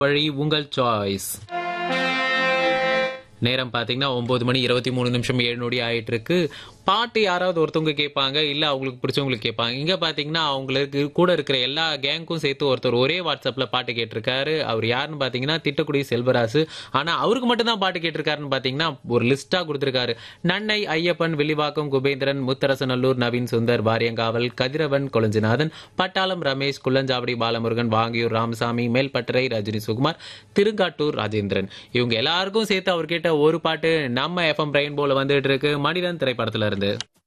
வழி உங்கள் சாய்ஸ் நேரம் பார்த்தீங்கன்னா ஒன்பது மணி இருபத்தி மூணு நிமிஷம் ஏழு நொடி ஆயிட்டு இருக்கு பாட்டு யாராவது ஒருத்தவங்க கேட்பாங்க இல்ல அவங்களுக்கு பிடிச்சவங்களுக்கு கேட்பாங்க இங்க பாத்தீங்கன்னா அவங்களுக்கு கூட இருக்கிற எல்லா கேங்க்கும் சேர்த்து ஒருத்தர் ஒரே வாட்ஸ்அப்ல பாட்டு கேட்டிருக்காரு அவர் யாருன்னு பாத்தீங்கன்னா திட்டக்குடி செல்வராசு ஆனா அவருக்கு மட்டும் தான் பாட்டு கேட்டிருக்காருன்னு பாத்தீங்கன்னா ஒரு லிஸ்டா கொடுத்திருக்காரு நன்னை ஐயப்பன் வில்லிவாக்கம் குபேந்திரன் முத்தரசநல்லூர் நவீன் சுந்தர் வாரியங்காவல் கதிரவன் கொளஞ்சிநாதன் பட்டாளம் ரமேஷ் குள்ளஞ்சாவடி பாலமுருகன் வாங்கியூர் ராமசாமி மேல்பட்டறை ரஜினி சுகுமார் திருங்காட்டூர் ராஜேந்திரன் இவங்க எல்லாருக்கும் சேர்த்து அவர் கேட்ட ஒரு பாட்டு நம்ம எஃப்எம் ரெயின்போல வந்துட்டு இருக்கு மனிதன் திரைப்படத்துல இருந்து